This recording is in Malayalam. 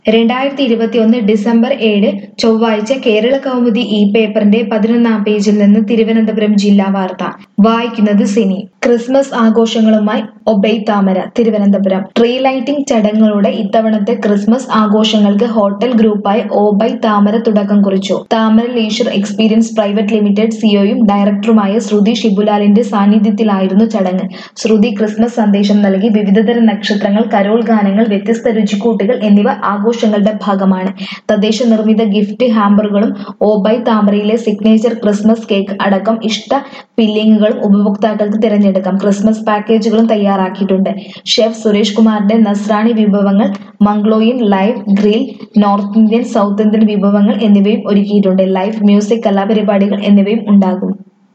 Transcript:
രണ്ടായിരത്തി ഇരുപത്തിയൊന്ന് ഡിസംബർ ഏഴ് ചൊവ്വാഴ്ച കേരള കൗമുദി ഈ പേപ്പറിന്റെ പതിനൊന്നാം പേജിൽ നിന്ന് തിരുവനന്തപുരം ജില്ലാ വാർത്ത വായിക്കുന്നത് സിനി ക്രിസ്മസ് ആഘോഷങ്ങളുമായി ഒബൈ താമര തിരുവനന്തപുരം ട്രീ ലൈറ്റിംഗ് ചടങ്ങുകളുടെ ഇത്തവണത്തെ ക്രിസ്മസ് ആഘോഷങ്ങൾക്ക് ഹോട്ടൽ ഗ്രൂപ്പായി ഓബൈ താമര തുടക്കം കുറിച്ചു Taamara leisure experience private limited സിഒയും ഡയറക്ടറുമായ ശ്രുതി ഷിബുലാലിന്റെ സാന്നിധ്യത്തിലായിരുന്നു ചടങ്ങ് ശ്രുതി ക്രിസ്മസ് സന്ദേശം നൽകി വിവിധതരം നക്ഷത്രങ്ങൾ കരോൾ ഗാനങ്ങൾ വ്യത്യസ്ത രുചിക്കൂട്ടുകൾ എന്നിവ ആഘോഷങ്ങളുടെ ഭാഗമാണ് തദ്ദേശ നിർമ്മിത ഗിഫ്റ്റ് ഹാമ്പറുകളും ഓബൈ താമരയിലെ സിഗ്നേച്ചർ ക്രിസ്മസ് കേക്ക് അടക്കം ഇഷ്ട ഫില്ലിങ്ങുകളും ഉപഭോക്താക്കൾക്ക് തിരഞ്ഞെടുക്കാം ക്രിസ്മസ് പാക്കേജുകളും തയ്യാറാക്കിയിട്ടുണ്ട് ഷെഫ് സുരേഷ് കുമാറിന്റെ നസ്രാണി വിഭവങ്ങൾ മംഗ്ലോയിൻ live grill north Indian south Indian വിഭവങ്ങൾ എന്നിവയും ഒരുക്കിയിട്ടുണ്ട് ലൈവ് മ്യൂസിക് കലാപരിപാടികൾ എന്നിവയും ഉണ്ടാകും